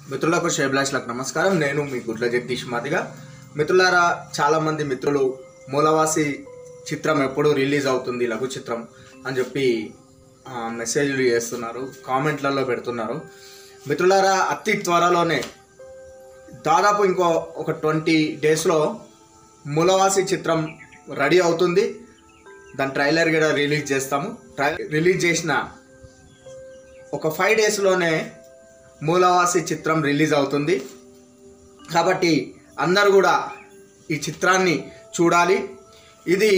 మిత్రులకు షేబ్లాష్లకు నమస్కారం నేను మీ గుడ్ల జగదీష్ మాదిగా మిత్రులారా చాలామంది మిత్రులు మూలవాసి చిత్రం ఎప్పుడు రిలీజ్ అవుతుంది లఘు చిత్రం అని చెప్పి ఆ, మెసేజ్లు చేస్తున్నారు కామెంట్లలో పెడుతున్నారు మిత్రులారా అతి త్వరలోనే దాదాపు ఇంకో ఒక ట్వంటీ డేస్లో మూలవాసి చిత్రం రెడీ అవుతుంది దాని ట్రైలర్ కూడా రిలీజ్ చేస్తాము ట్రై రిలీజ్ చేసిన ఒక ఫైవ్ డేస్లోనే మూలవాసి చిత్రం రిలీజ్ అవుతుంది కాబట్టి అందరూ కూడా ఈ చిత్రాన్ని చూడాలి ఇది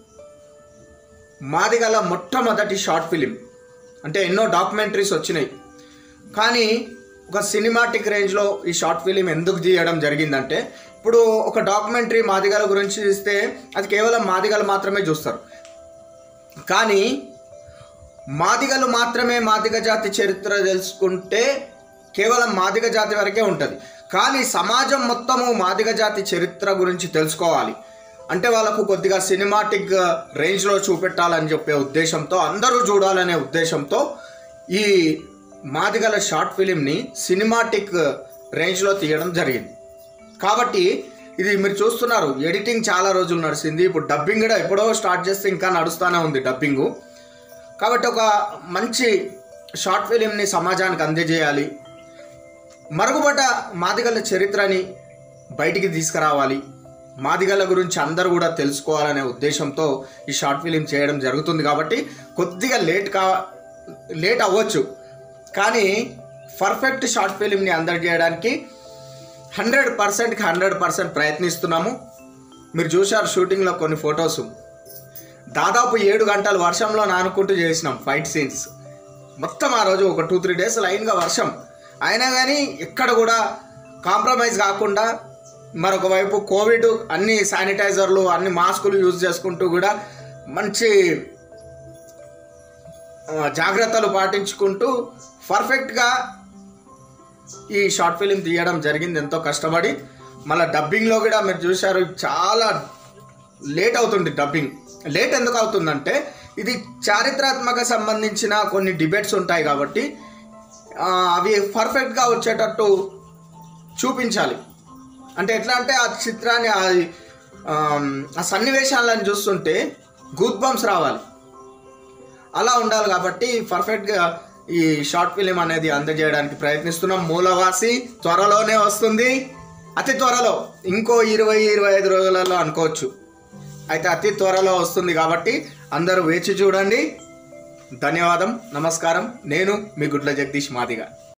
మాదిగల మొట్టమొదటి షార్ట్ ఫిలిం అంటే ఎన్నో డాక్యుమెంటరీస్ వచ్చినాయి కానీ ఒక సినిమాటిక్ రేంజ్లో ఈ షార్ట్ ఫిలిం ఎందుకు తీయడం జరిగిందంటే ఇప్పుడు ఒక డాక్యుమెంటరీ మాదిగల గురించి ఇస్తే అది కేవలం మాదిగలు మాత్రమే చూస్తారు కానీ మాదిగలు మాత్రమే మాదిగ జాతి చరిత్ర తెలుసుకుంటే కేవలం మాదిగ జాతి వరకే ఉంటుంది కానీ సమాజం మొత్తము మాదిగ జాతి చరిత్ర గురించి తెలుసుకోవాలి అంటే వాళ్ళకు కొద్దిగా సినిమాటిక్ రేంజ్లో చూపెట్టాలని చెప్పే ఉద్దేశంతో అందరూ చూడాలనే ఉద్దేశంతో ఈ మాదిగల షార్ట్ ఫిలింని సినిమాటిక్ రేంజ్లో తీయడం జరిగింది కాబట్టి ఇది మీరు చూస్తున్నారు ఎడిటింగ్ చాలా రోజులు నడిచింది ఇప్పుడు డబ్బింగ్ కూడా ఎప్పుడో స్టార్ట్ చేస్తే ఇంకా నడుస్తూనే ఉంది డబ్బింగు కాబట్టి ఒక మంచి షార్ట్ ఫిలింని సమాజానికి అందజేయాలి మరుగుబడ్డ మాదిగల చరిత్రని బయటికి తీసుకురావాలి మాదిగల గురించి అందరూ కూడా తెలుసుకోవాలనే ఉద్దేశంతో ఈ షార్ట్ ఫిలిం చేయడం జరుగుతుంది కాబట్టి కొద్దిగా లేట్ కా లేట్ అవ్వచ్చు కానీ పర్ఫెక్ట్ షార్ట్ ఫిలింని అందజేయడానికి హండ్రెడ్ పర్సెంట్కి హండ్రెడ్ పర్సెంట్ ప్రయత్నిస్తున్నాము మీరు చూశారు షూటింగ్లో కొన్ని ఫొటోస్ దాదాపు ఏడు గంటలు వర్షంలో నానుకుంటూ చేసినాం ఫైట్ సీన్స్ మొత్తం ఆ రోజు ఒక టూ త్రీ డేస్ లైన్గా వర్షం అయినా కానీ ఎక్కడ కూడా కాంప్రమైజ్ కాకుండా మరొక వైపు కోవిడ్ అన్ని శానిటైజర్లు అన్ని మాస్కులు యూజ్ చేసుకుంటూ కూడా మంచి ఆ, జాగ్రత్తలు పాటించుకుంటూ పర్ఫెక్ట్గా ఈ షార్ట్ ఫిలిం తీయడం జరిగింది ఎంతో కష్టపడి మళ్ళీ డబ్బింగ్లో కూడా మీరు చూశారు చాలా లేట్ అవుతుంది డబ్బింగ్ లేట్ ఎందుకు అవుతుందంటే ఇది చారిత్రాత్మక సంబంధించిన కొన్ని డిబేట్స్ ఉంటాయి కాబట్టి ఆ, అవి పర్ఫెక్ట్గా వచ్చేటట్టు చూపించాలి అంటే ఎట్లా అంటే ఆ చిత్రాన్ని ఆ ఆమ్, ఆ సన్నివేశాలను చూస్తుంటే గూత్ బంప్స్ రావాలి అలా ఉండాలి కాబట్టి పర్ఫెక్ట్గా ఈ షార్ట్ ఫిలిం అనేది అందజేయడానికి ప్రయత్నిస్తున్నాం మూలవాసి త్వరలోనే వస్తుంది అతి త్వరలో ఇంకో ఇరవై ఇరవై ఐదు రోజులలో అనుకోవచ్చు అయితే అతి త్వరలో వస్తుంది కాబట్టి అందరూ వేచి చూడండి ధన్యవాదం నమస్కారం నేను మీ గుడ్ల జగదీష్ మాదిగా